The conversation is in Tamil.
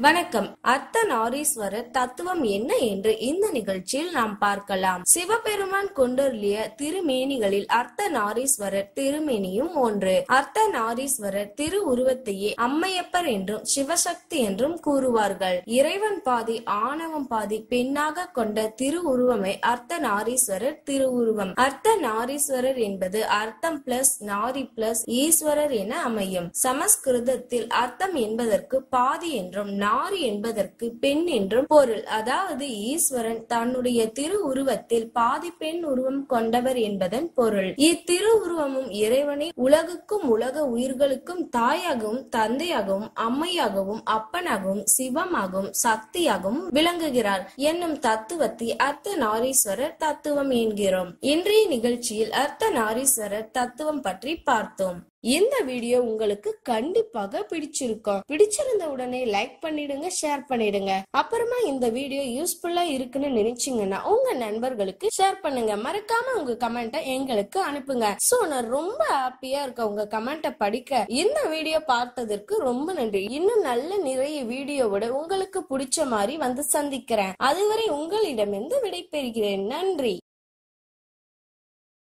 வணக்கம் அர்த்தநாரீஸ்வரர் தத்துவம் என்ன என்று இந்த நிகழ்ச்சியில் நாம் பார்க்கலாம் சிவபெருமான் கொண்டருளிய திருமேனிகளில் அர்த்தநாரீஸ்வரர் திருமேனியும் ஒன்று அர்த்தநாரீஸ்வரர் திரு உருவத்தையே அம்மையப்பர் என்றும் சிவசக்தி என்றும் கூறுவார்கள் இறைவன் பாதி ஆணவம் பாதி பெண்ணாக கொண்ட திரு உருவமே அர்த்தநாரீஸ்வரர் திருவுருவம் அர்த்தநாரீஸ்வரர் என்பது அர்த்தம் பிளஸ் நாரி பிளஸ் ஈஸ்வரர் என அமையும் சமஸ்கிருதத்தில் அர்த்தம் என்பதற்கு பாதி என்றும் நாரி என்பதற்கு பெண் என்றும் பொருள் அதாவது ஈஸ்வரன் தன்னுடைய திரு உருவத்தில் பாதி பெண் உருவம் கொண்டவர் என்பதன் பொருள் இத்திரு உருவமும் இறைவனை உலகுக்கும் உலக உயிர்களுக்கும் தாயாகவும் தந்தையாகவும் அம்மையாகவும் அப்பனாகவும் சிவமாகவும் சக்தியாகவும் விளங்குகிறார் என்னும் தத்துவத்தை அர்த்த நாரீஸ்வரர் தத்துவம் என்கிறோம் இன்றைய நிகழ்ச்சியில் அர்த்த நாரீஸ்வரர் தத்துவம் பற்றி பார்த்தோம் இந்த வீடியோ உங்களுக்கு கண்டிப்பாக பிடிச்சிருக்கும் பிடிச்சிருந்த உடனே லைக் பண்ணிடுங்க ஷேர் பண்ணிடுங்க அப்புறமா இந்த வீடியோ யூஸ்ஃபுல்லா இருக்குன்னு நினைச்சீங்கன்னா உங்க நண்பர்களுக்கு ஷேர் பண்ணுங்க மறக்காம உங்க கமெண்ட்டை எங்களுக்கு அனுப்புங்க சோ நான் ரொம்ப ஹாப்பியா இருக்கேன் உங்க கமெண்ட்டை படிக்க இந்த வீடியோ பார்த்ததற்கு ரொம்ப நன்றி இன்னும் நல்ல நிறைய வீடியோவோட உங்களுக்கு பிடிச்ச மாதிரி வந்து சந்திக்கிறேன் அதுவரை உங்களிடமிருந்து விடைபெறுகிறேன் நன்றி